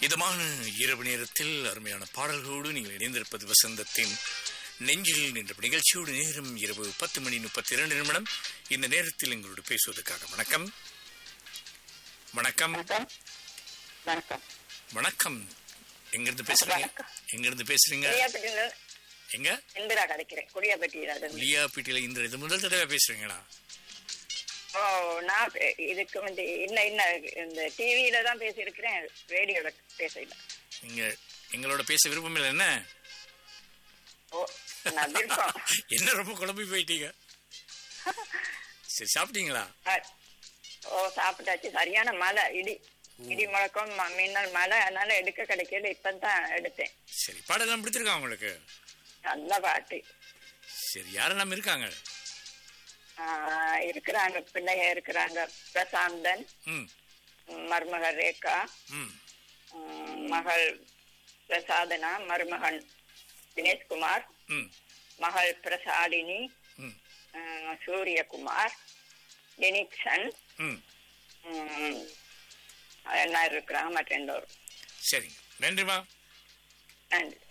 இதமான இரவு நேரத்தில் அருமையான பாடல்களோடு நீங்கள் இணைந்திருப்பது வசந்தத்தின் நெஞ்சில் நின்ற நிகழ்ச்சியோடு நேரம் இரவு பத்து மணி முப்பத்தி இரண்டு நிமிடம் இந்த நேரத்தில் எங்களோடு பேசுவதற்காக வணக்கம் வணக்கம் வணக்கம் வணக்கம் வணக்கம் எங்கிருந்து பேசுறீங்க வணக்கம். எங்கிருந்து பேசுறீங்க குடியாப்பட்டியில எங்க இந்திரா கிடைக்கிறேன் குடியாப்பட்டியில இருந்து. லியாபீட்டில இந்த இது முதல் தடவை பேசுறீங்களா ஓ நான் பே- இதுக்கு வந்து இன்ன இன்ன இந்த டிவியில தான் பேசியிருக்கிறேன் ரேடியோல பேசல நீங்க எங்களோட பேச விருப்பம் இல்லை என்ன ஓ நான் விருப்பம் என்ன ரொம்ப குழம்பி போயிட்டீங்க சரி சாப்பிட்டீங்களா அ- ஓ சாப்பிட்டாச்சு சரியான மழை இடி இடி முழக்கம் ம- மின்னல் மழை அதனால எடுக்க கிடைக்கல இப்பதான் எடுத்தேன் சரி பாடலாம் பிடிச்சிருக்கா உங்களுக்கு நல்ல பாட்டு சரி யாரெல்லாம் இருக்காங்க ஆ, இருக்கிறாங்க பிள்ளைங்க இருக்கிறாங்க பிரசாந்தன் ம் மருமகள் ரேகா ம் ம், மகள் பிரசாதனா மருமகன் தினேஷ்குமார் ம் மகள் பிரசாடினி ம் ம், சூரியகுமார் டெனிக்சன் ம் ம், எல்லாம் இருக்கிறாங்க மற்ற எல்லோரும் சரிங்க நன்றிமா நன்றி